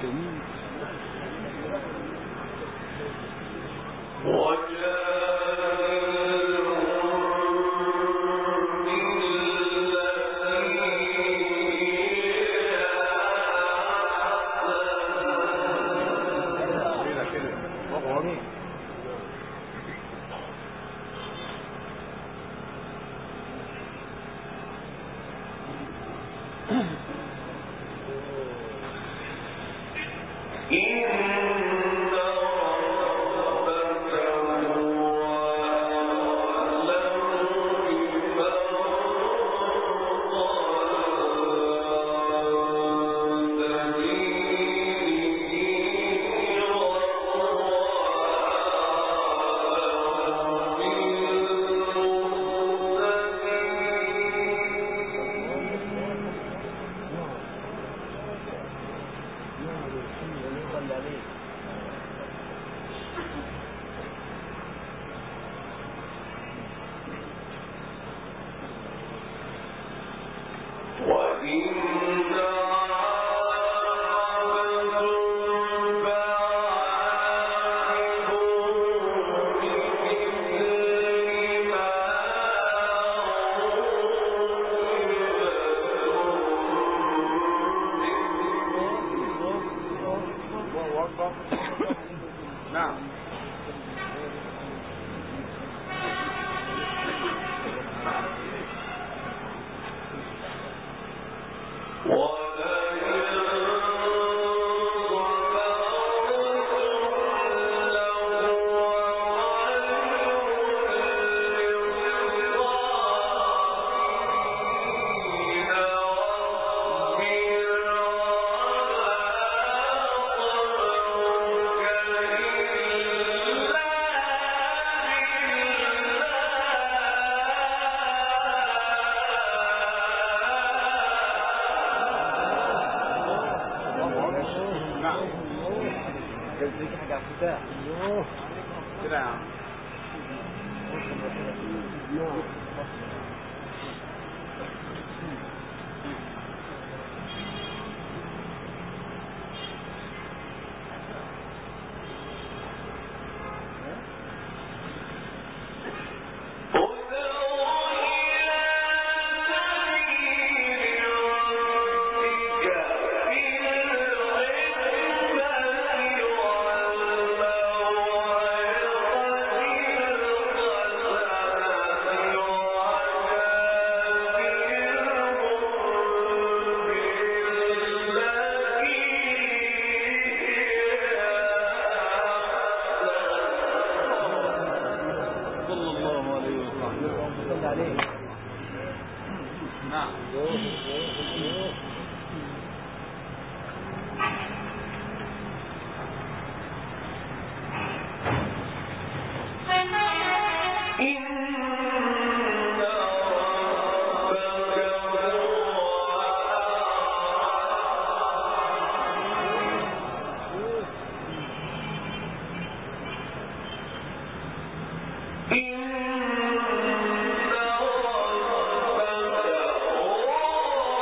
إن ربك هو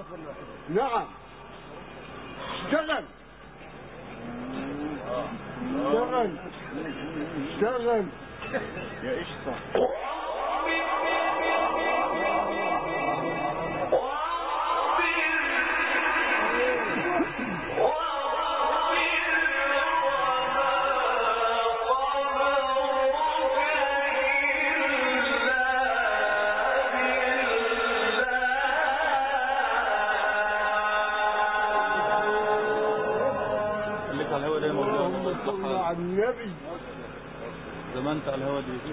نعم اشتغل اشتغل اشتغل يا قشطة خليك على الهوا ده يا مولانا الله اللهم صل يصلح على حالك. النبي زمان انت على الهوا دي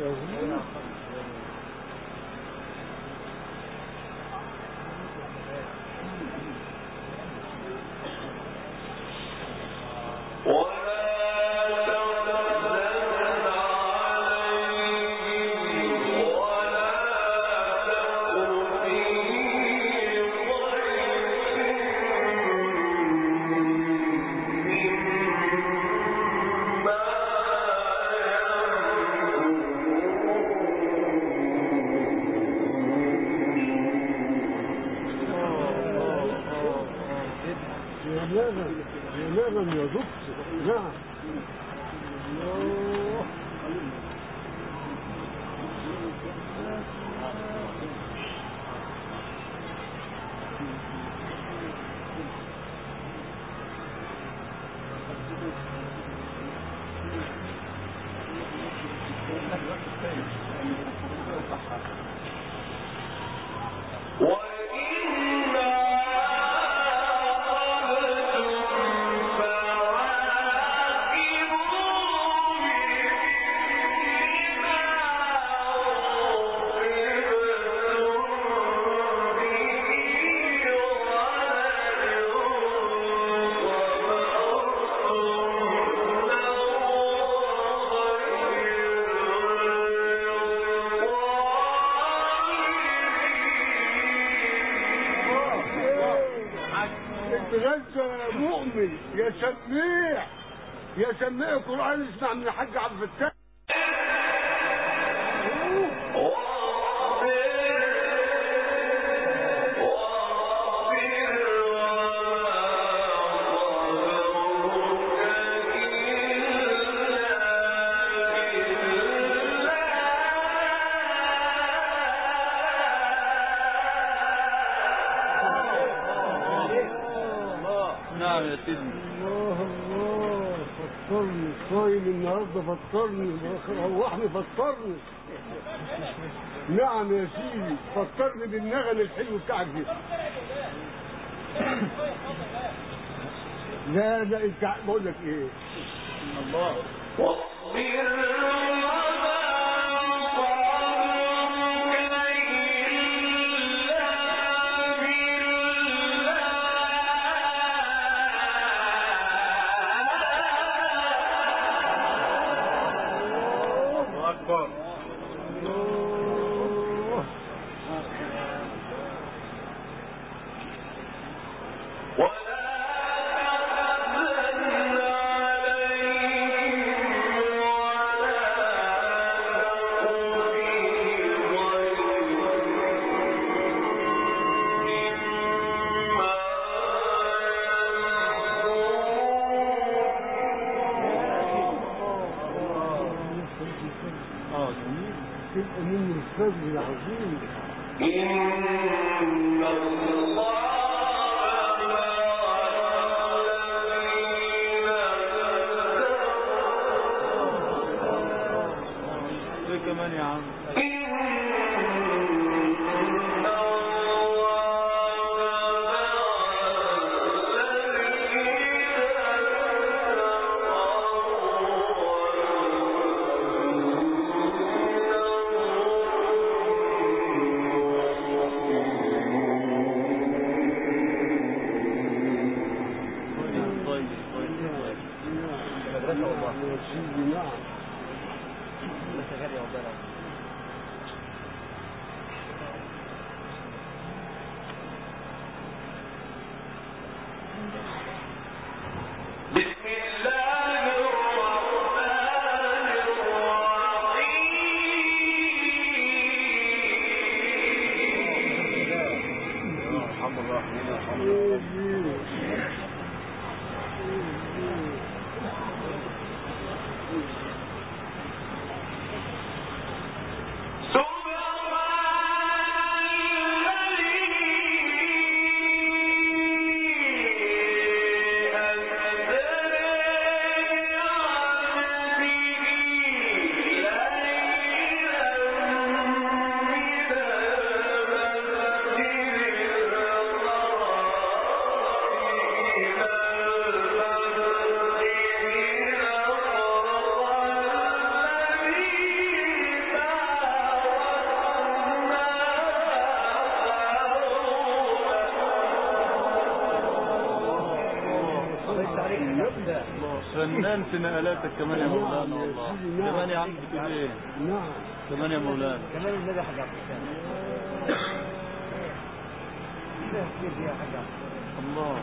يا نغم يا نغم يا دكتور نعم الله اتغذى يا مؤمن يا سميع يا سميع القرآن اسمع من الحاج عبد الفتاح نعم يا سيدي الله الله فطرني صايم النهارده فطرني روحني فطرني نعم يا سيدي فطرني بالنغم الحلو بتاعك ده لا لا انت بقول لك ايه الله الله أكبر الله اه جميل تبقى مني الفجر العظيم ايه كمان يا عم طيب طيب طيب نعم يا سيدي نعم ارحم الراحمين ارحم فنان في نقلاتك كمان يا مولانا والله كمان يا عم بتقول ايه نعم كمان يا مولانا كمان النبي حاجة عبد السلام كيف يا حاجة عبد السلام الله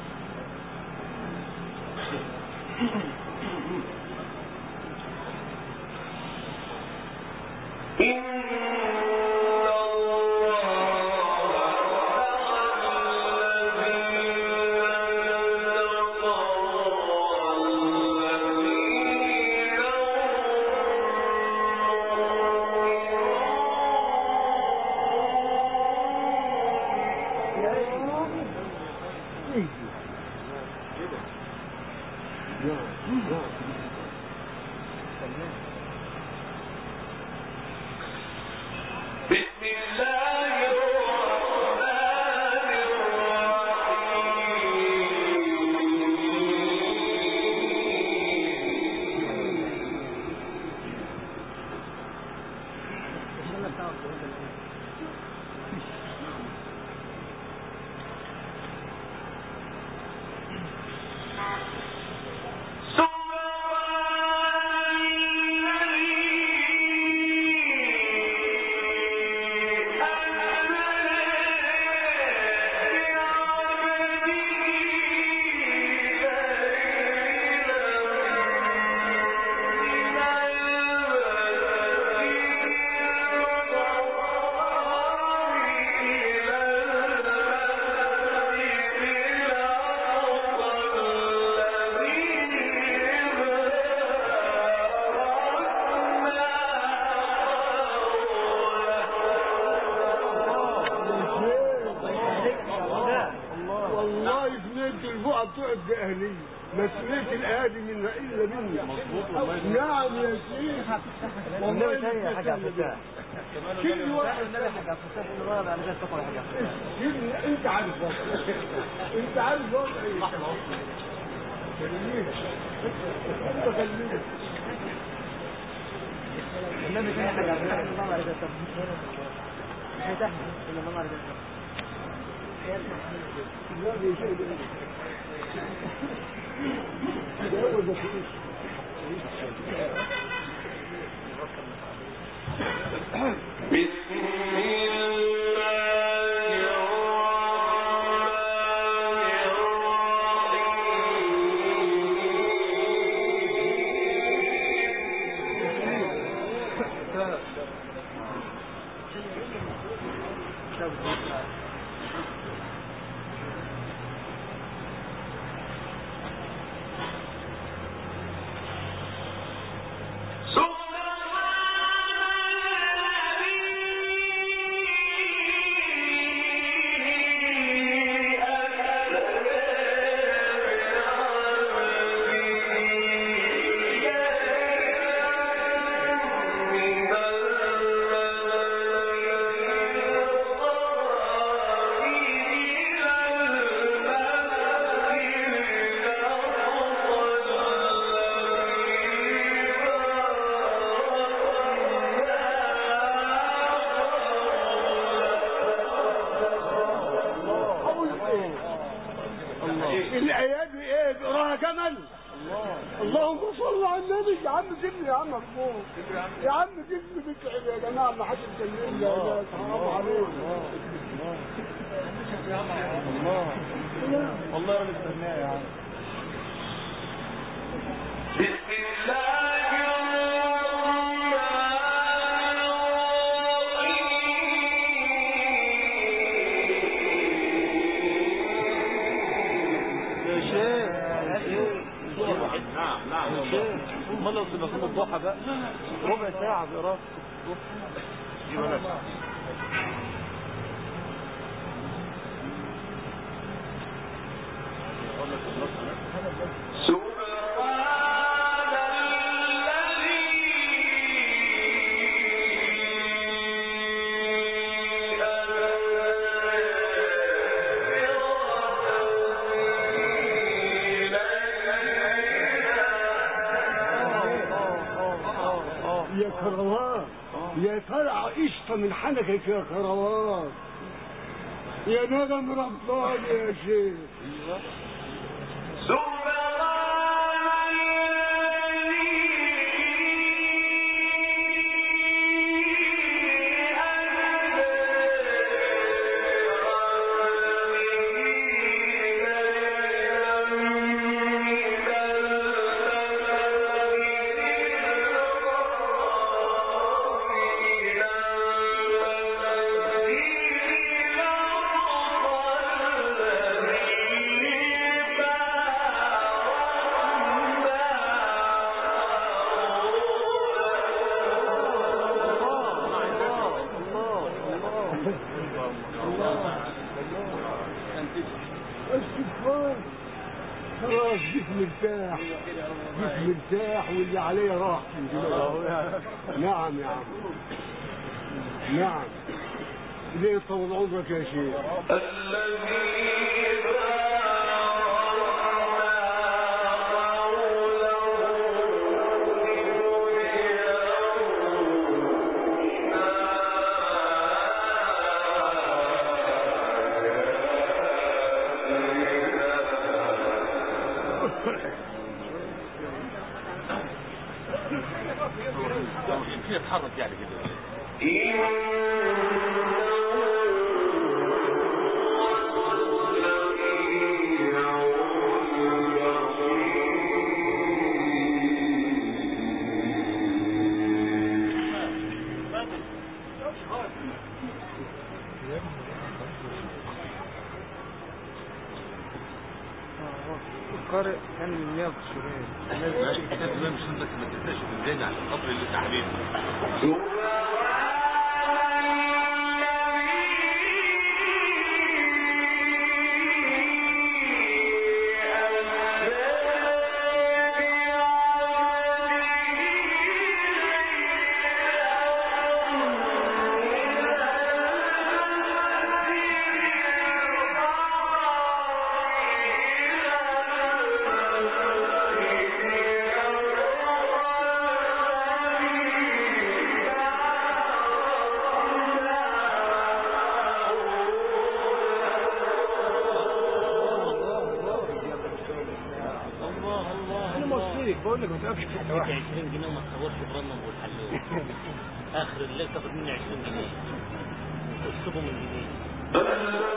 والله سمعت البقعة بتقعد بأهلية ما سمعت الأهالي منها إلا مني مظبوط والله نعم يا شيخ والنبي تاني يا حاجة عبد السلام كل واحد النبي حاجة عبد السلام يقول له انا جاي تقوى يا حاجة عبد السلام كل انت عارف وضعي انت عارف وضعي كلميني انت كلميني النبي تاني حاجة عبد السلام الله عليه وسلم مش هتحمل إلا الله عليه وسلم لا يا شيخ ده هو ده فلوس. أقول إيه؟ الآيات دي إيه اقراها كمان اللهم صل على النبي يا عم سيبني يا عم مفهوم يا عم سيبني بتعب يا جماعة ما حدش يكلمني يا ناس حرام عليكم الله والله راجل فنان يا عم بسم الله الرحمن الرحيم نعم نعم والله امال لو كنا في الضحى بقى ربع ساعة بقراءة دي بلاش اقول لك النص ده يا كروان يا طلع قشطة من حنكك يا كروان يا نغم رباني يا شيخ استغفار خلاص جيت مرتاح جيت مرتاح واللي عليا راح من دلوقتي. نعم يا عم نعم ليه طول عمرك يا شيخ يمكن يتحرك يعني كده القارئ كان من 100 شوية ماشي كتاب الإمام مسلم بس ما تنساش الإنجاز عشان خاطر اللي تعبين الله الله انا موصيك بقول لك ما تقفش في حته واحده 20 جنيه وما تصورش برنم والحلوم اخر الليل تاخد مني 20 جنيه وتسيبه من جنيه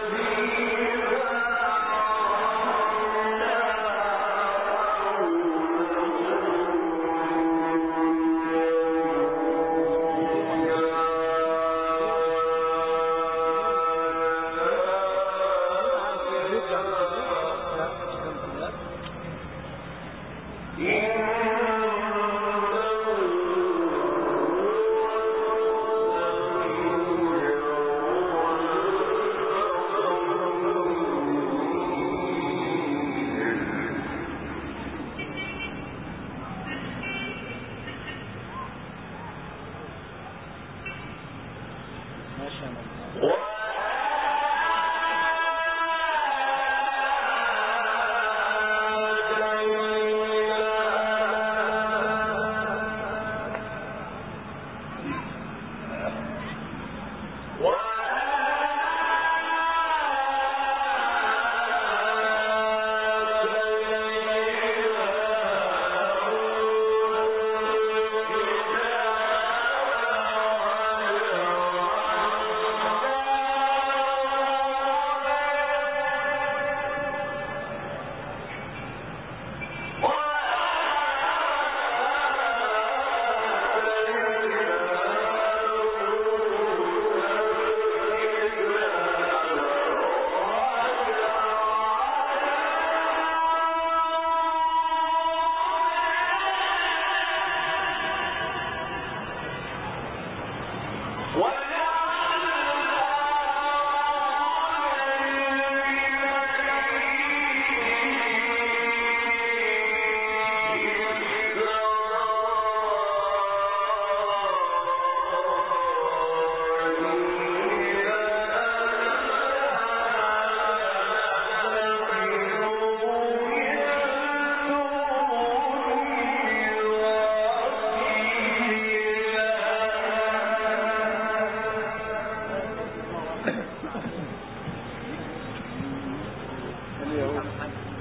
إن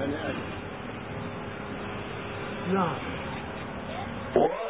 بني ادم نعم